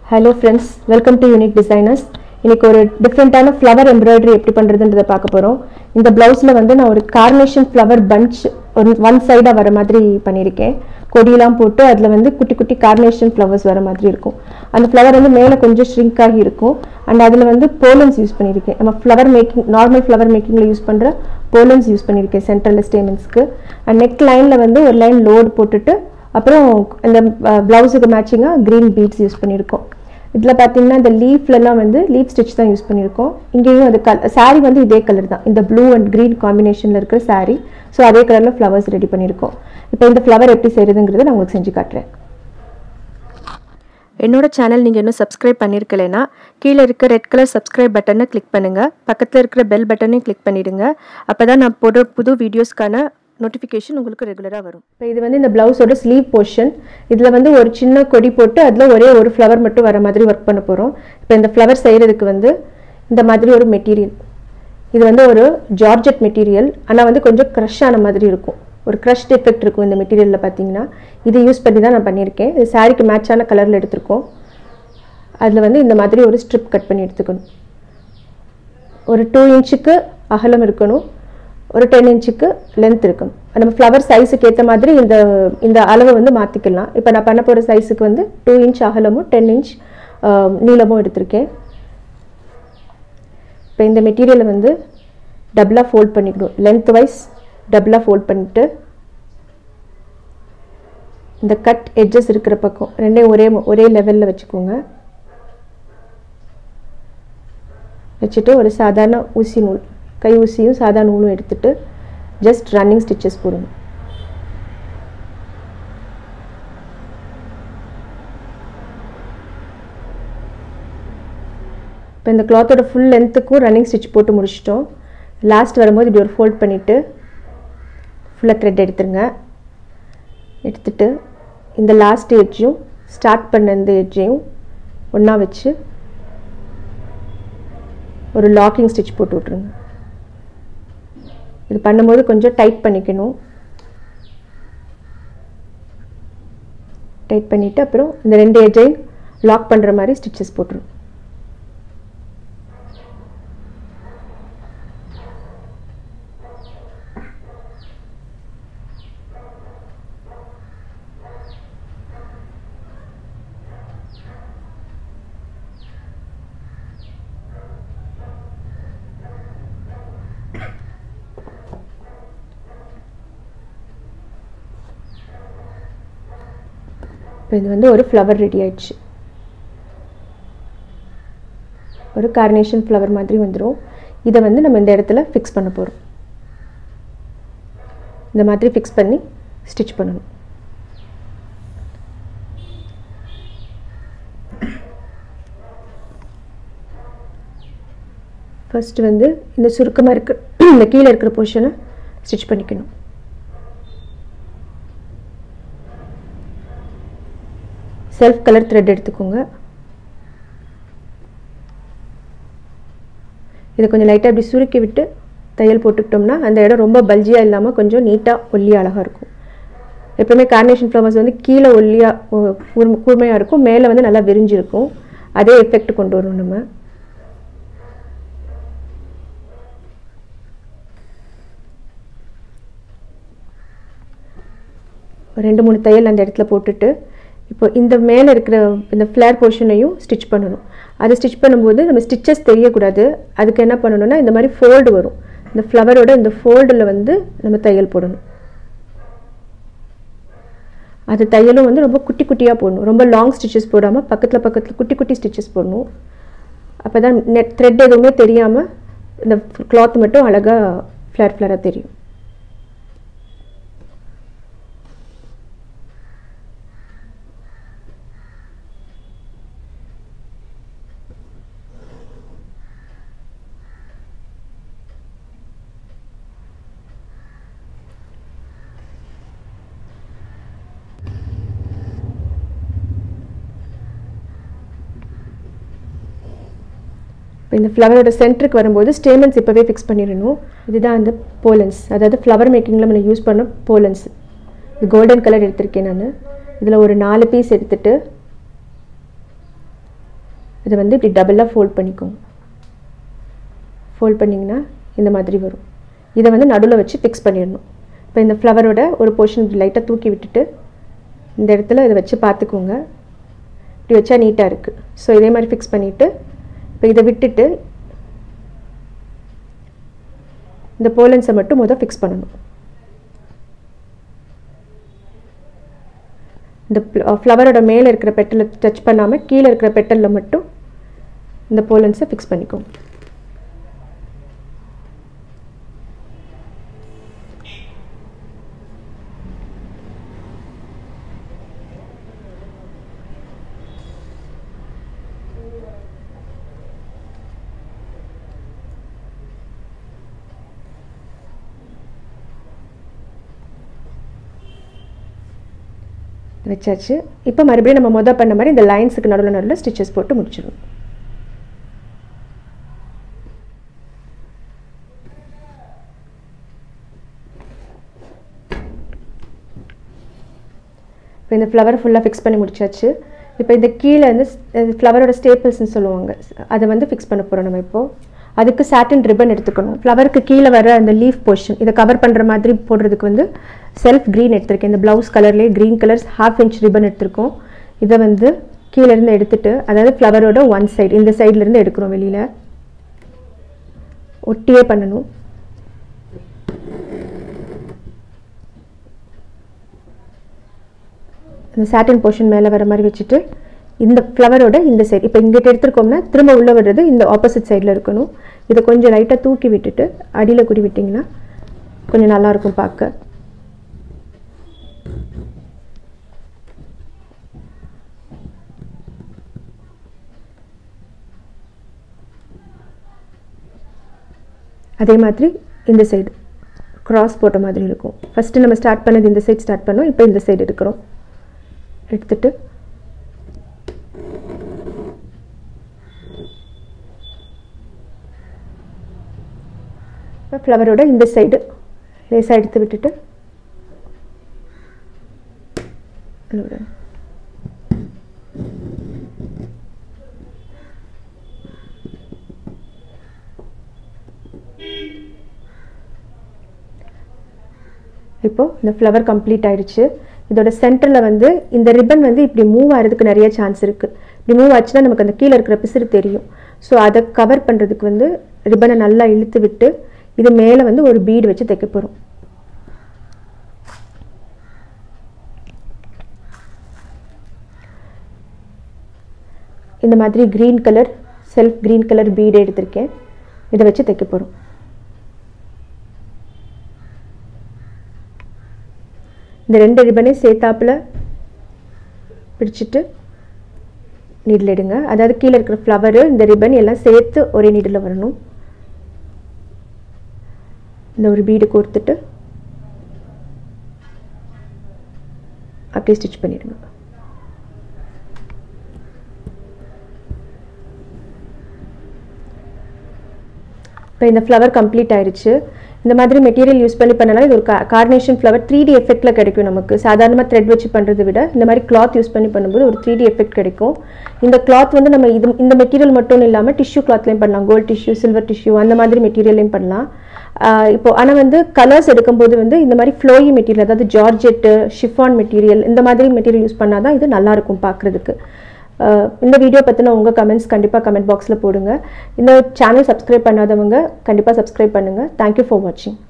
hello friends welcome to unique designers இன்னைக்கு ஒரு டிஃப்ரெண்ட்டான ஃப்ளவர் எம்ப்ராய்டரி எப்படி பண்ணுறதுன்றதை பார்க்க போகிறோம் இந்த ப்ளவுஸில் வந்து நான் ஒரு கார்னேஷன் ஃப்ளவர் பஞ்ச் ஒரு ஒன் சைடாக வர மாதிரி பண்ணியிருக்கேன் கொடியெல்லாம் போட்டு அதில் வந்து குட்டி குட்டி கார்னேஷன் ஃப்ளவர்ஸ் வர மாதிரி இருக்கும் அந்த ஃப்ளவர் வந்து மேலே கொஞ்சம் ஷ்ரிங்க் ஆகி இருக்கும் அண்ட் அதில் வந்து போலன்ஸ் யூஸ் பண்ணியிருக்கேன் நம்ம ஃப்ளவர் மேக்கிங் நார்மல் ஃப்ளவர் மேக்கிங்கில் யூஸ் பண்ணுற போலன்ஸ் யூஸ் பண்ணியிருக்கேன் சென்ட்ரல் ஸ்டேமெண்ட்ஸ்க்கு அண்ட் நெக் லைனில் வந்து ஒரு லைன் லோடு போட்டுட்டு அப்புறம் இந்த ப்ளவுஸுக்கு மேட்சிங்காக க்ரீன் பீட்ஸ் யூஸ் பண்ணியிருக்கோம் இதில் பார்த்தீங்கன்னா இந்த லீஃப்லலாம் வந்து லீஃப் ஸ்டிச் தான் யூஸ் பண்ணியிருக்கோம் இங்கேயும் அது கல் சாரீ வந்து இதே கலர் தான் இந்த ப்ளூ அண்ட் க்ரீன் காம்பினேஷனில் இருக்கிற சாரீ ஸோ அதே கலரில் ஃப்ளவர்ஸ் ரெடி பண்ணியிருக்கோம் இப்போ இந்த ஃப்ளவர் எப்படி செய்கிறதுங்கிறத நான் உங்களுக்கு செஞ்சு காட்டுறேன் என்னோட சேனல் நீங்கள் இன்னும் சப்ஸ்கிரைப் பண்ணியிருக்கலைன்னா கீழே இருக்க ரெட் கலர் சப்ஸ்கிரைப் பட்டனை கிளிக் பண்ணுங்கள் பக்கத்தில் இருக்கிற பெல் பட்டனையும் கிளிக் பண்ணிவிடுங்க அப்போ தான் நான் போடுற புது வீடியோஸ்க்கான நோட்டிஃபிகேஷன் உங்களுக்கு ரெகுலராக வரும் இப்போ இது வந்து இந்த ப்ளவுஸோட ஸ்லீவ் போர்ஷன் இதில் வந்து ஒரு சின்ன கொடி போட்டு அதில் ஒரே ஒரு ஃப்ளவர் மட்டும் வர மாதிரி ஒர்க் பண்ண போகிறோம் இப்போ இந்த ஃப்ளவர் செய்கிறதுக்கு வந்து இந்த மாதிரி ஒரு மெட்டீரியல் இது வந்து ஒரு ஜார்ஜெட் மெட்டீரியல் ஆனால் வந்து கொஞ்சம் க்ரஷ் ஆன மாதிரி இருக்கும் ஒரு க்ரஷ்ட் எஃபெக்ட் இருக்கும் இந்த மெட்டீரியலில் பார்த்தீங்கன்னா இது யூஸ் பண்ணி தான் நான் பண்ணியிருக்கேன் இது சாரிக்கு மேட்சான கலரில் எடுத்திருக்கோம் அதில் வந்து இந்த மாதிரி ஒரு ஸ்ட்ரிப் கட் பண்ணி எடுத்துக்கணும் ஒரு டூ இன்ச்சுக்கு அகலம் இருக்கணும் ஒரு டென் இன்ச்சுக்கு லென்த் இருக்கணும் நம்ம ஃப்ளவர் சைஸுக்கு ஏற்ற மாதிரி இந்த இந்த அளவை வந்து மாற்றிக்கலாம் இப்போ நான் பண்ண போகிற சைஸுக்கு வந்து டூ இன்ச் அகலமும் டென் இன்ச் நீளமும் எடுத்திருக்கேன் இப்போ இந்த மெட்டீரியலை வந்து டபுளாக ஃபோல்ட் பண்ணிக்கணும் லென்த் வைஸ் டபுளாக ஃபோல்ட் பண்ணிவிட்டு இந்த கட் எட்ஜஸ் இருக்கிற பக்கம் ரெண்டையும் ஒரே ஒரே லெவலில் வச்சுக்கோங்க வச்சுட்டு ஒரு சாதாரண ஊசி நூல் கை ஊசியும் சாதா நூலும் எடுத்துட்டு ஜஸ்ட் ரன்னிங் ஸ்டிச்சஸ் போடணும் இப்போ இந்த கிளாத்தோட ஃபுல் லென்த்துக்கும் ரன்னிங் ஸ்டிச் போட்டு முடிச்சிட்டோம் லாஸ்ட் வரும்போது இப்படி ஒரு ஃபோல்ட் பண்ணிவிட்டு ஃபுல்லாக த்ரெட் எடுத்துருங்க எடுத்துட்டு இந்த லாஸ்ட் எட்ஜும் ஸ்டார்ட் பண்ண இந்த எட்ஜையும் ஒன்றா வச்சு ஒரு லாக்கிங் ஸ்டிச் போட்டு விட்ருங்க இது பண்ணும்போது கொஞ்சம் டைட் பண்ணிக்கணும் டைட் பண்ணிவிட்டு அப்புறம் இந்த ரெண்டு எஜையும் லாக் பண்ணுற மாதிரி ஸ்டிச்சஸ் போட்டுரும் இப்போ இது வந்து ஒரு ஃப்ளவர் ரெடி ஆயிடுச்சு ஒரு கார்னேஷன் ஃப்ளவர் மாதிரி வந்துடும் இதை வந்து நம்ம இந்த இடத்துல ஃபிக்ஸ் பண்ண போகிறோம் இந்த மாதிரி ஃபிக்ஸ் பண்ணி ஸ்டிச் பண்ணணும் ஃபர்ஸ்ட் வந்து இந்த சுருக்கமாக இருக்க இந்த கீழே இருக்கிற போர்ஷனை ஸ்டிச் பண்ணிக்கணும் செல்ஃப் கலர் த்ரெட் எடுத்துக்கோங்க இதை கொஞ்சம் லைட்டாக இப்படி சுருக்கி விட்டு தையல் போட்டுக்கிட்டோம்னா அந்த இடம் ரொம்ப பல்ஜியாக இல்லாமல் கொஞ்சம் நீட்டாக ஒல்லியாக அழகாக இருக்கும் எப்பவுமே கார்னேஷன் ஃப்ளவர்ஸ் வந்து கீழே ஒல்லியாக கூர்மையாக இருக்கும் மேலே வந்து நல்லா விரிஞ்சிருக்கும் அதே எஃபெக்ட் கொண்டு வரும் நம்ம ரெண்டு மூணு தையல் அந்த இடத்துல போட்டுட்டு இப்போ இந்த மேலே இருக்கிற இந்த ஃப்ளேர் போர்ஷனையும் ஸ்டிச் பண்ணணும் அதை ஸ்டிச் பண்ணும்போது நம்ம ஸ்டிச்சஸ் தெரியக்கூடாது அதுக்கு என்ன பண்ணணும்னா இந்த மாதிரி ஃபோல்டு வரும் இந்த ஃப்ளவரோட இந்த ஃபோல்டில் வந்து நம்ம தையல் போடணும் அது தையலும் வந்து ரொம்ப குட்டி குட்டியாக போடணும் ரொம்ப லாங் ஸ்டிச்சஸ் போடாமல் பக்கத்தில் பக்கத்தில் குட்டி குட்டி ஸ்டிச்சஸ் போடணும் அப்போ தான் நெட் த்ரெட் எதுவுமே தெரியாமல் இந்த கிளாத் மட்டும் அழகாக ஃப்ளேர் ஃப்ளேராக தெரியும் இப்போ இந்த ஃப்ளவரோட சென்டருக்கு வரும்போது ஸ்டேமன்ஸ் இப்போவே ஃபிக்ஸ் பண்ணிடணும் இதுதான் அந்த போலன்ஸ் அதாவது ஃப்ளவர் மேக்கிங்கில் நம்ம யூஸ் பண்ண போலன்ஸ் இது கோல்டன் கலர் எடுத்திருக்கேன் நான் இதில் ஒரு நாலு பீஸ் எடுத்துட்டு இதை வந்து இப்படி டபுளாக ஃபோல்ட் பண்ணிக்கோங்க ஃபோல்ட் பண்ணிங்கன்னா இந்த மாதிரி வரும் இதை வந்து நடுவில் வச்சு ஃபிக்ஸ் பண்ணிடணும் இப்போ இந்த ஃப்ளவரோட ஒரு போர்ஷன் இப்படி லைட்டாக தூக்கி விட்டுட்டு இந்த இடத்துல இதை வச்சு பார்த்துக்கோங்க இப்படி வச்சா நீட்டாக இருக்குது ஸோ இதே மாதிரி ஃபிக்ஸ் பண்ணிவிட்டு இப்போ இதை விட்டுட்டு இந்த போலன்ஸை மட்டும் முதல் ஃபிக்ஸ் பண்ணணும் இந்த ஃப்ளவரோட மேலே இருக்கிற பெட்டலில் டச் பண்ணாமல் கீழே இருக்கிற பெட்டலில் மட்டும் இந்த போலன்ஸை ஃபிக்ஸ் பண்ணிக்கோங்க வச்சாச்சு இப்போ மறுபடியும் நம்ம மொதல் பண்ண மாதிரி இந்த லைன்ஸுக்கு நடுவில் நடுவில் ஸ்டிச்சஸ் போட்டு முடிச்சிடணும் இப்போ இந்த ஃப்ளவர் ஃபுல்லாக ஃபிக்ஸ் பண்ணி முடிச்சாச்சு இப்போ இந்த கீழே வந்து ஃப்ளவரோட ஸ்டேப்பிள்ஸ்னு சொல்லுவாங்க அதை வந்து ஃபிக்ஸ் பண்ண போகிறோம் நம்ம இப்போது அதுக்கு சாட்டின் ரிப்பன் எடுத்துக்கணும் ஃப்ளவருக்கு கீழே வர அந்த லீஃப் போர்ஷன் இதை கவர் பண்ணுற மாதிரி போடுறதுக்கு வந்து செல்ஃப் க்ரீன் எடுத்திருக்கேன் இந்த ப்ளவுஸ் கலர்லேயே green colours half inch ribbon எடுத்திருக்கோம் இதை வந்து கீழே இருந்து எடுத்துட்டு அதாவது ஃப்ளவரோட ஒன் சைடு இந்த சைட்லேருந்து எடுக்கிறோம் வெளியில் ஒட்டியே பண்ணணும் இந்த சாட்டின் போர்ஷன் மேலே வர மாதிரி வச்சுட்டு இந்த ஃப்ளவரோட இந்த சைடு இப்போ இங்கிட்ட எடுத்துருக்கோம்னா திரும்ப உள்ளே வர்றது இந்த ஆப்போசிட் சைடில் இருக்கணும் இதை கொஞ்சம் லைட்டாக தூக்கி விட்டுட்டு அடியில் குடி விட்டிங்கன்னா கொஞ்சம் நல்லாயிருக்கும் பார்க்க அதே மாதிரி இந்த சைடு கிராஸ் போட்ட மாதிரி இருக்கும் ஃபஸ்ட்டு நம்ம ஸ்டார்ட் பண்ணது இந்த சைடு ஸ்டார்ட் பண்ணோம் இப்போ இந்த சைடு இருக்கிறோம் எடுத்துட்டு ஃப்ளவரோட இந்த சைடு லேசாக எடுத்து விட்டுட்டு இப்போது இந்த ஃப்ளவர் கம்ப்ளீட் ஆயிடுச்சு இதோட சென்டரில் வந்து இந்த ரிப்பன் வந்து இப்படி மூவ் ஆகிறதுக்கு நிறைய சான்ஸ் இருக்குது இப்படி மூவ் ஆச்சுன்னா நமக்கு அந்த கீழே இருக்கிற பிசிறு தெரியும் ஸோ அதை கவர் பண்ணுறதுக்கு வந்து ரிப்பனை நல்லா இழுத்து விட்டு இது மேலே வந்து ஒரு பீடு வச்சு தைக்க போகிறோம் இந்த மாதிரி green colour self green colour bead எடுத்திருக்கேன் இதை வச்சு தைக்க போகிறோம் இந்த ரெண்டு ரிப்பனையும் சேர்த்தாப்பில் பிடிச்சிட்டு நீடில் எடுங்க அதாவது கீழே இருக்கிற ஃப்ளவரு இந்த ரிப்பன் எல்லாம் சேர்த்து ஒரே நீடில் வரணும் இந்த ஒரு பீடு கோர்த்துட்டு அப்படியே ஸ்டிச் பண்ணிடுங்க இப்போ இந்த ஃப்ளவர் கம்ப்ளீட் ஆயிடுச்சு இந்த மாதிரி மெட்டீரியல் யூஸ் பண்ணி பண்ணனால இது ஒரு கார்னேஷன் ஃப்ளவர் த்ரீ டி எஃபெக்ட்டில் கிடைக்கும் நமக்கு சாதாரணமாக த்ரெட் வச்சு பண்ணுறதை விட இந்த மாதிரி கிளாத் யூஸ் பண்ணி பண்ணும்போது ஒரு த்ரீ டி எஃபெக்ட் கிடைக்கும் இந்த கிளாத் வந்து நம்ம இது இந்த மெட்டீரியல் மட்டும் இல்லாமல் டிஷ்யூ கிளாத்லையும் பண்ணலாம் கோல்ட் டிஷ்யூ சில்வர் டிஷ்யூ அந்த மாதிரி மெட்டீரியல்லையும் பண்ணலாம் இப்போ ஆனால் வந்து கலர்ஸ் எடுக்கும்போது வந்து இந்த மாதிரி ஃப்ளோயி மெட்டீரியல் அதாவது ஜார்ஜெட்டு ஷிஃபான் மெட்டீரியல் இந்த மாதிரி மெட்டீரியல் யூஸ் பண்ணால் தான் இது நல்லாயிருக்கும் பார்க்குறதுக்கு இந்த வீடியோ பற்றின உங்கள் கமெண்ட்ஸ் கண்டிப்பாக கமெண்ட் பாக்ஸில் போடுங்க இந்த சேனல் சப்ஸ்கிரைப் பண்ணாதவங்க கண்டிப்பாக சப்ஸ்கிரைப் பண்ணுங்கள் தேங்க்யூ ஃபார் வாட்சிங்